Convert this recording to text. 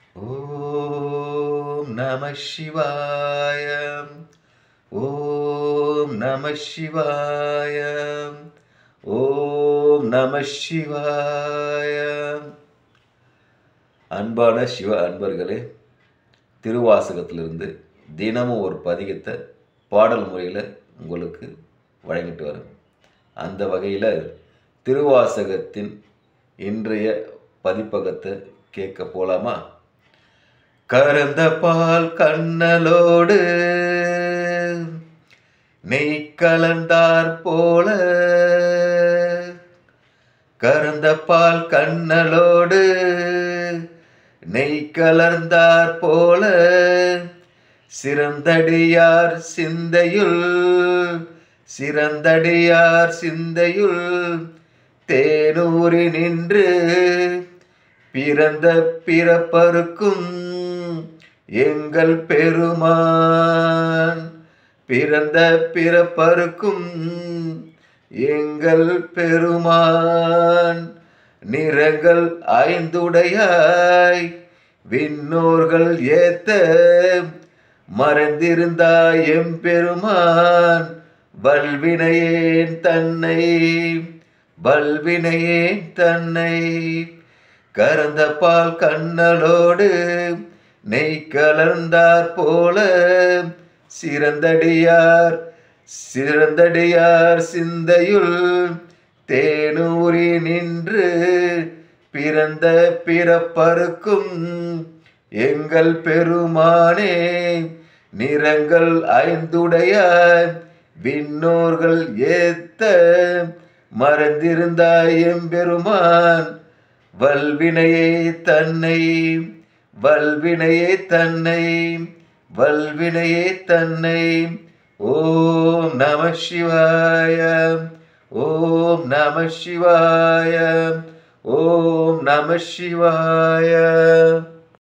ஓம் நம சிவாய ஓம் நம சிவாய ஓம் நம சிவாய அன்பான சிவ அன்பர்களே திருவாசகத்திலிருந்து தினமும் ஒரு பதிகத்தை பாடல் முறையில் உங்களுக்கு வழங்கிட்டு வரேன் அந்த வகையில் திருவாசகத்தின் இன்றைய பதிப்பகத்தை கேட்க போலாமா கறந்த பால் கண்ணலோடு நெய் கலந்தார் போல கறந்த பால் கண்ணலோடு நெய் கலர்ந்தார் போல சிறந்தடியார் சிந்தையுள் சிறந்தடியார் சிந்தையுள் தேனூரி நின்று பிறந்த பிறப்பருக்கும் எங்கள் பெருமான் பிறந்த பிறப்பருக்கும் எங்கள் பெருமான் நிறங்கள் ஐந்துடையாய் விண்ணோர்கள் ஏத்த மறைந்திருந்தாய் எம்பெருமான் வல்வினையேன் தன்னை வல்வினையேன் தன்னை கறந்த பால் கண்ணலோடு நெய் கலர்ந்தார் போல சிறந்தடியார் சிறந்தடியார் சிந்தையுள் தேனூரி நின்று பிறந்த பிறப்பருக்கும் எங்கள் பெருமானே நிறங்கள் ஐந்துடைய விண்ணோர்கள் ஏத்த மறந்திருந்தாய் எம்பெருமான் வல்வினையே தன்னை வல்வினையே தன்னை வல்வினையே தன்னை ஓம் நம சிவாய ஓம் நம சிவாய ஓம் நம சிவாய